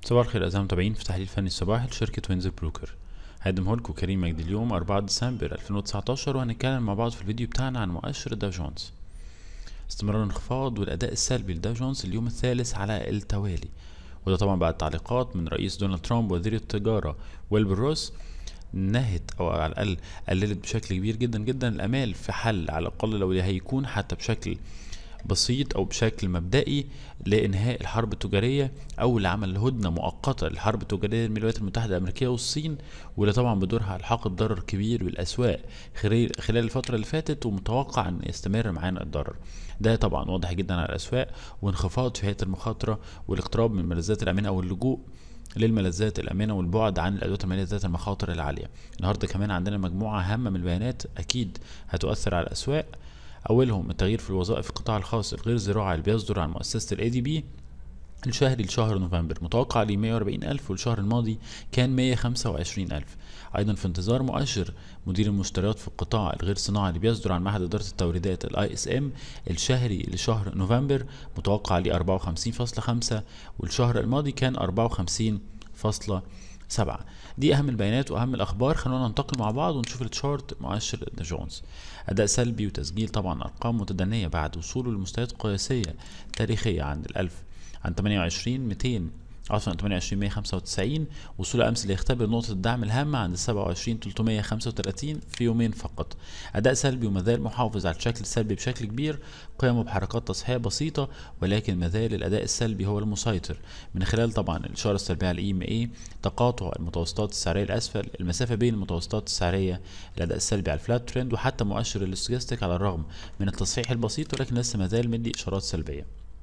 صباح الخير أعزائي المتابعين في تحليل فني الصباحي لشركة وينز بروكر هقدمه لكم كريم مجدي اليوم 4 ديسمبر 2019 وهنتكلم مع بعض في الفيديو بتاعنا عن مؤشر داو جونز استمرار الانخفاض والأداء السلبي لداو جونز اليوم الثالث على التوالي وده طبعا بعد تعليقات من رئيس دونالد ترامب وزير التجارة ويلبر روس نهت او على الاقل قللت بشكل كبير جدا جدا الامال في حل على الاقل لو هيكون حتى بشكل بسيط او بشكل مبدئي لانهاء الحرب التجاريه او لعمل هدنه مؤقته للحرب التجاريه بين الولايات المتحده الامريكيه والصين واللي طبعا بدورها الحقت ضرر كبير بالاسواق خلال الفتره اللي فاتت ومتوقع ان يستمر معانا الضرر ده طبعا واضح جدا على الاسواق وانخفاض في هيئه المخاطره والاقتراب من الملاذات الامنه او اللجوء للملاذات الامنه والبعد عن الادوات الماليه ذات المخاطر العاليه النهارده كمان عندنا مجموعه هامه من البيانات اكيد هتؤثر على الاسواق اولهم التغيير في الوظائف القطاع الخاص الغير زراعي اللي بيصدر عن مؤسسه الاي دي بي الشهري لشهر نوفمبر متوقع ل 140 ألف والشهر الماضي كان 125 ألف أيضا في انتظار مؤشر مدير المشتريات في القطاع الغير صناعي اللي بيصدر عن معهد إدارة التوريدات الاي اس ام الشهري لشهر نوفمبر متوقع ل 54.5 والشهر الماضي كان 54.7 سبعة دي أهم البيانات وأهم الأخبار خلونا ننتقل مع بعض ونشوف التشارت مؤشر جونز أداء سلبي وتسجيل طبعا أرقام متدنية بعد وصوله لمستويات قياسية تاريخية عند الألف عن 28 200 عفوا 28 195 وصول امس ليختبر نقطة الدعم الهامة عند 27 335 في يومين فقط أداء سلبي ومازال محافظ على الشكل السلبي بشكل كبير قيامه بحركات تصحيحية بسيطة ولكن مازال الأداء السلبي هو المسيطر من خلال طبعا الإشارة السلبية على الإي ام اي تقاطع المتوسطات السعرية الأسفل المسافة بين المتوسطات السعرية الأداء السلبي على الفلات ترند وحتى مؤشر الاستوكاستيك على الرغم من التصحيح البسيط ولكن لسه مازال مدي إشارات سلبية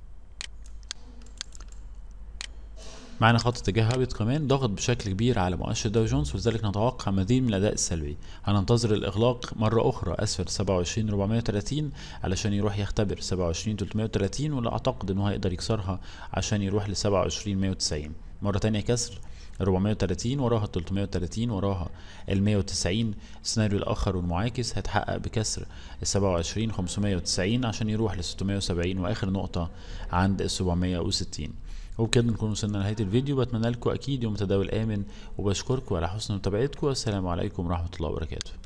معنا خط اتجاه هابط كمان ضغط بشكل كبير على مؤشر داو جونز ولذلك نتوقع مزيد من الاداء السلبي هننتظر الاغلاق مره اخرى اسفل 27 430 علشان يروح يختبر 27 330 واللي اعتقد انه هيقدر يكسرها عشان يروح ل 27 190 مره تانية كسر 430 وراها 330 وراها ال 190 السيناريو الاخر والمعاكس هيتحقق بكسر ال 27 590 عشان يروح ل 670 واخر نقطه عند ال 760 وبكده نكون وصلنا لنهايه الفيديو بتمنى لكم اكيد يوم تداول امن وبشكركم على حسن متابعتكم والسلام عليكم ورحمه الله وبركاته